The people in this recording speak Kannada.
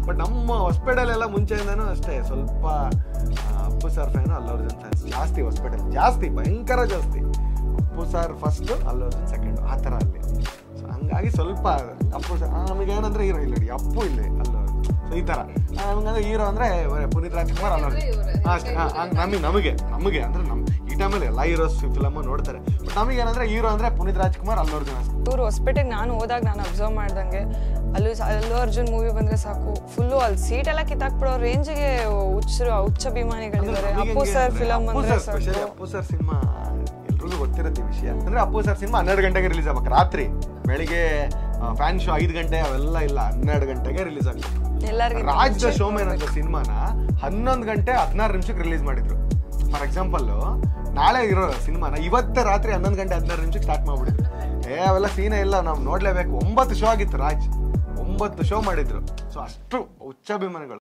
ಬಟ್ ನಮ್ಮ ಹೊಸಪೇಟೆಲೆಲ್ಲ ಮುಂಚೆಯಿಂದನೂ ಅಷ್ಟೇ ಸ್ವಲ್ಪ ಆ, ಅಪ್ಪು ಸರ್ ಫ್ಯಾನು ಅಲ್ಲು ಅರ್ಜುನ್ ಫ್ಯಾನ್ಸ್ ಜಾಸ್ತಿ ಹೊಸಪೇಟೆ ಜಾಸ್ತಿ ಭಯಂಕರ ಜಾಸ್ತಿ ಅಪ್ಪು ಸರ್ ಫಸ್ಟ್ ಅಲ್ಲು ಅರ್ಜುನ್ ಸೆಕೆಂಡ್ ಆ ಥರ ಅಲ್ಲಿ ಸೊ ಹಂಗಾಗಿ ಸ್ವಲ್ಪ ಅಪ್ಪು ಸರ್ ನಮಗೆ ಏನಂದ್ರೆ ಹೀರೋ ಇಲ್ಲ ನೋಡಿ ಅಪ್ಪು ಇಲ್ಲಿ ಅಲ್ಲು ಸೊ ಈ ಥರ ನಮಗಂದ್ರೆ ಹೀರೋ ಅಂದ್ರೆ ಬರೀ ಪುನೀತ್ ರಾಜ್ಕುಮಾರ್ ಅಲ್ಲು ಅರ್ಜುನ್ ಹಾ, ಅಷ್ಟೇ ಹಾ, ಹಂಗ್ ನಮಗೆ ನಮಗೆ ನಮಗೆ ಅಂದ್ರೆ ನಮ್ ಈ ಟೈಮಲ್ಲಿ ಎಲ್ಲ ಹೀರೋಸ್ ಫಿಲಮ್ ನೋಡ್ತಾರೆ ಬಟ್ ನಮಗೆ ಏನಂದ್ರೆ ಹೀರೋ ಅಂದ್ರೆ ಪುನೀತ್ ರಾಜ್ಕುಮಾರ್ ಅಲ್ಲು ಅರ್ಜುನ್ ಅಷ್ಟೇ ಇವ್ರು ಹೊಸಪೇಟೆಗೆ ನಾನು ಹೋದಾಗ ನಾನು ಅಬ್ಸರ್ವ್ ಮಾಡ್ದಂಗೆ ಅಲ್ಲೂ ಸ- ಅಲ್ಲು ಅರ್ಜುನ್ ಮೂವಿ ಬಂದ್ರೆ ಸಾಕು ಫುಲ್ಲು ಅಲ್ಲಿ ಸೀಟ್ ಎಲ್ಲ ಕಿತ್ತಾಕ್ಬಿಡೋ ರೇಂಜ್ಗೆ ಹುಚ್ಚರು ಹುಚ್ಚ ಅಭಿಮಾನಿಗಳಿದ್ದಾರೆ ಅಪ್ಪು ಸರ್ ಫಿಲಮ್ ಅಂದ್ರೆ ಸ್ಪೆಷಲಿ ಸಾಕು ಅಪ್ಪು ಸರ್ ಸಿನಿಮಾ ಎಲ್ರಿಗೂ ಗೊತ್ತಿರುತ್ತೆ ಈ ವಿಷಯ ಅಂದ್ರೆ ಅಪ್ಪು ಸರ್ ಸಿನಿಮಾ ಹನ್ನೆರಡು ಗಂಟೆಗೆ ರಿಲೀಸ್ ಆಗ್ಬೇಕು ರಾತ್ರಿ ಬೆಳಿಗ್ಗೆ ಫ್ಯಾನ್ ಶೋ ಐದು ಗಂಟೆ ಅವೆಲ್ಲ ಇಲ್ಲ ಹನ್ನೆರಡು ಗಂಟೆಗೆ ರಿಲೀಸ್ ಆಗ್ಬೇಕು ಎಲ್ಲರಿಗೂ ರಾಜ್ ದ ಶೋಮೇನ್ ಅಂತ ಸಿನಿಮಾನ ಹನ್ನೊಂದು ಗಂಟೆ ಹದಿನಾರು ನಿಮಿಷಕ್ಕೆ ರಿಲೀಸ್ ಮಾಡಿದ್ರು ಫಾರ್ ಎಕ್ಸಾಂಪಲ್ ನಾಳೆ ಇರೋ ಸಿನಿಮಾನ ಇವತ್ತೇ ರಾತ್ರಿ ಹನ್ನೊಂದು ಗಂಟೆ ಹದಿನಾರು ನಿಮಿಷಕ್ಕೆ ಸ್ಟಾರ್ಟ್ ಮಾಡ್ಬಿಡಿದ್ರು ಏ ಅವೆಲ್ಲ ಸೀನೇ ಇಲ್ಲ ನಾವು ನೋಡ್ಲೇಬೇಕು ಒಂಬತ್ತು ಶೋ ಆಗಿತ್ತು ರಾಜ್ ಒಂಬತ್ತು ಶೋ ಮಾಡಿದ್ರು ಸೊ ಅಷ್ಟು ಹುಚ್ಚಾಭಿಮಾನಿಗಳು